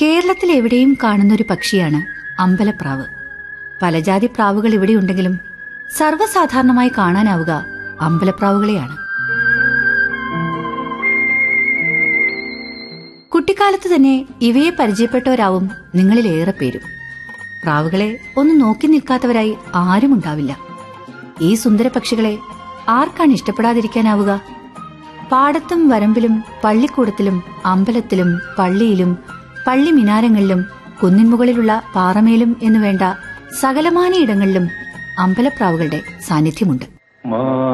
കേരളത്തിൽ എവിടെയും കാണുന്നൊരു പക്ഷിയാണ് അമ്പലപ്രാവ് പലജാതി പ്രാവുകൾ ഇവിടെയുണ്ടെങ്കിലും സർവ്വസാധാരണമായി കാണാനാവുക അമ്പലപ്രാവുകളെയാണ് കുട്ടിക്കാലത്ത് തന്നെ ഇവയെ പരിചയപ്പെട്ടവരാവും നിങ്ങളിലേറെ പേരും പ്രാവുകളെ ഒന്ന് നോക്കി നിൽക്കാത്തവരായി ആരും ഉണ്ടാവില്ല ഈ സുന്ദര പക്ഷികളെ ആർക്കാണ് ഇഷ്ടപ്പെടാതിരിക്കാനാവുക പാടത്തും വരമ്പിലും പള്ളിക്കൂടത്തിലും അമ്പലത്തിലും പള്ളിയിലും പള്ളി മിനാരങ്ങളിലും കുന്നിൻമുകളിലുള്ള പാറമേലും എന്നു വേണ്ട സകലമാന ഇടങ്ങളിലും അമ്പലപ്രാവുകളുടെ സാന്നിധ്യമുണ്ട് മാ